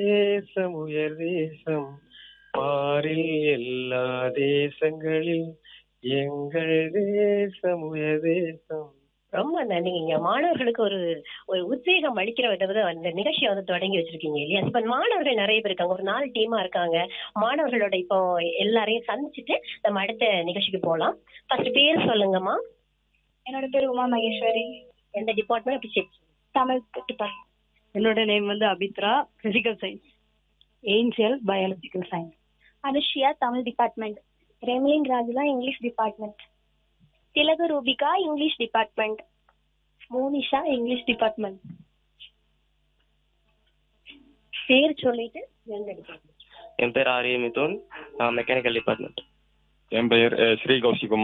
தேசம் உயர் தேசம் பாரில் எல்லா தேசங்களில் எங்கள் தேசம் உயர் தேசம் ரொம்ப நன்றிங்க மாணவர்களுக்கு ஒரு ஒரு உத்வேகம் அளிக்கிற விதம் அந்த நிகழ்ச்சியை வந்து தொடங்கி வச்சிருக்கீங்க இல்லையா இப்ப மாணவர்கள் நிறைய பேர் இருக்காங்க ஒரு நாலு டீமா இருக்காங்க மாணவர்களோட இப்போ எல்லாரையும் சந்திச்சுட்டு நம்ம அடுத்த நிகழ்ச்சிக்கு போலாம் ஃபர்ஸ்ட் பேர் சொல்லுங்கம்மா என்னோட பேர் உமா மகேஸ்வரி எந்த டிபார்ட்மெண்ட் அப்படி செக் தமிழ் டிபார்ட்மெண்ட் என்னோட நேம் வந்து Abithra physical science Angel biological science Anushiya Tamil department Remlin Rajula English department Thilagu Rubika English department Monisha English department பேர் சொல்லிட்டு எந்த டிபார்ட்மெண்ட் என் பேர் ஆரிய மிதுன் நான் மெக்கானிக்கல் டிபார்ட்மெண்ட் என் பெயர் அஹ், ஸ்ரீ கௌஷிகுமார்